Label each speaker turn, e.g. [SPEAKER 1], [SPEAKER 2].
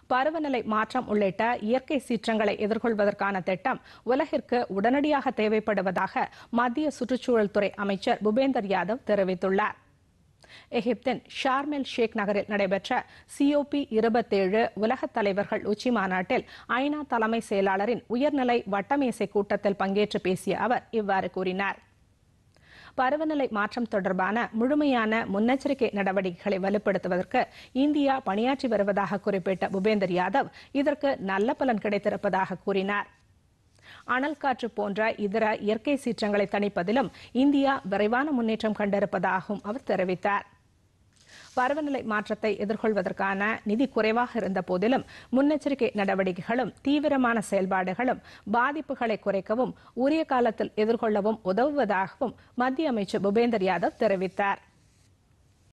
[SPEAKER 1] பருவநிலை மாற்றம் உள்ளிட்ட இயற்கை சீற்றங்களை எதிர்கொள்வதற்கான திட்டம் உலகிற்கு உடனடியாக தேவைப்படுவதாக மத்திய சுற்றுச்சூழல் துறை அமைச்சர் பூபேந்தர் யாதவ் தெரிவித்துள்ளார் எகிப்தின் ஷார்மெல் ஷேக் நகரில் நடைபெற்ற சிஓபி இருபத்தேழு உலகத் தலைவர்கள் உச்சி மாநாட்டில் ஐநா தலைமை செயலாளரின் உயர்நிலை வட்டமேசை கூட்டத்தில் பங்கேற்று பேசிய அவர் இவ்வாறு கூறினார் பருவநிலை மாற்றம் தொடர்பான முழுமையான முன்னெச்சரிக்கை நடவடிக்கைகளை வலுப்படுத்துவதற்கு இந்தியா பணியாற்றி வருவதாக குறிப்பிட்ட பூபேந்தர் யாதவ் இதற்கு நல்ல பலன் கிடைத்திருப்பதாக கூறினார் அனல் காற்று போன்ற இதர இயற்கை சீற்றங்களை தணிப்பதிலும் இந்தியா விரைவான முன்னேற்றம் கண்டிருப்பதாகவும் அவர் தெரிவித்தார் பருவநிலை மாற்றத்தை எதிர்கொள்வதற்கான நிதி குறைவாக இருந்த போதிலும் முன்னெச்சரிக்கை நடவடிக்கைகளும் தீவிரமான செயல்பாடுகளும் பாதிப்புகளை குறைக்கவும் உரிய காலத்தில் எதிர்கொள்ளவும் உதவுவதாகவும் மத்திய அமைச்சர் பூபேந்தர் யாதவ் தெரிவித்தார்